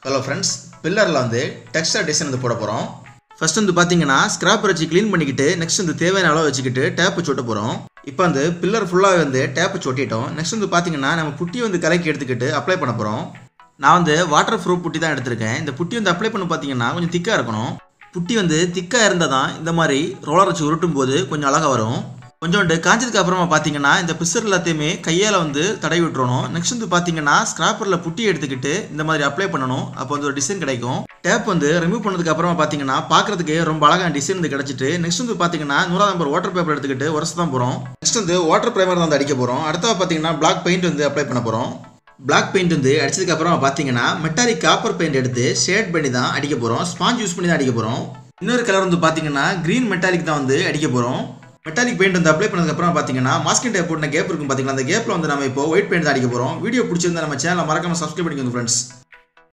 hello friends பில்லரில் வந்து Dexter design வந்து போட போகிறோம் ஃபர்ஸ்ட் வந்து பார்த்தீங்கன்னா ஸ்க்ராப்பர் வச்சு க்ளீன் பண்ணிக்கிட்டு நெக்ஸ்ட் வந்து தேவையான அளவு வச்சுக்கிட்டு டேப் வச்சு ஒட்ட போகிறோம் இப்போ வந்து பில்லர் ஃபுல்லாக வந்து டேப் வச்சு ஒட்டிட்டோம் நெக்ஸ்ட் வந்து பார்த்தீங்கன்னா நம்ம புட்டியை வந்து கலக்கி எடுத்துக்கிட்டு அப்ளை பண்ண போகிறோம் நான் வந்து வாட்டர் ப்ரூஃப் புட்டி தான் எடுத்திருக்கேன் இந்த புட்டி வந்து அப்ளை பண்ண பார்த்தீங்கன்னா கொஞ்சம் திக்காக இருக்கணும் புட்டி வந்து திக்காக இருந்தால் தான் இந்த மாதிரி ரோலர் வச்சு உருட்டும் போது கொஞ்சம் அழகாக வரும் கொஞ்சோண்டு காஞ்சதுக்கு அப்புறமா பார்த்தீங்கன்னா இந்த பிசர் எல்லாத்தையுமே கையால் வந்து தடவி விட்டுறணும் நெக்ஸ்ட் வந்து பார்த்தீங்கன்னா ஸ்க்ராப்பரில் புட்டி எடுத்துக்கிட்டு இந்த மாதிரி அப்ளை பண்ணணும் அப்போ வந்து ஒரு டிசைன் கிடைக்கும் டேப் வந்து ரிமூவ் பண்ணதுக்கு அப்புறமா பார்த்தீங்கன்னா பார்க்கறதுக்கு ரொம்ப அழகான டிசைன் வந்து கிடைச்சிட்டு நெக்ஸ்ட் வந்து பார்த்தீங்கன்னா நூறாவது நம்பர் வாட்டர் பேப்பர் எடுத்துக்கிட்டு உரசு தான் போகிறோம் நெக்ஸ்ட் வந்து வாட்டர் ப்ரைமர் தான் வந்து அடிக்க போகிறோம் அடுத்தது பார்த்தீங்கன்னா பிளாக் பெயிண்ட் வந்து அப்ளை பண்ண போகிறோம் பிளாக் பெயிண்ட் வந்து அடிச்சதுக்கு அப்புறமா பார்த்தீங்கன்னா மெட்டாலிக் காப்பர் பெயிண்ட் எடுத்து ஷேட் பண்ணி தான் அடிக்க போகிறோம் ஸ்பாஞ்ச் யூஸ் பண்ணி தான் அடிக்க போகிறோம் இன்னொரு கலர் வந்து பார்த்தீங்கன்னா க்ரீன் மெட்டாலிக் தான் வந்து அடிக்க போகிறோம் மெட்டாலிக் பெயிண்ட் வந்து அப்ளை பண்ணதுக்கு அப்புறம் பார்த்தீங்கன்னா மாஸ்கின் டேப் போட்ட கேப் இருக்கும் பார்த்தீங்கன்னா அந்த கேப்பில் வந்து நம்ம இப்போ ஒயிட் பெயிண்ட் தான் அடிக்க போகிறோம் வீடியோ பிடிச்சிருந்தா நம்ம சேனலை மறக்காம சப்ஸ்கிரைப் பண்ணிக்கோங்க ஃப்ரெண்ட்ஸ்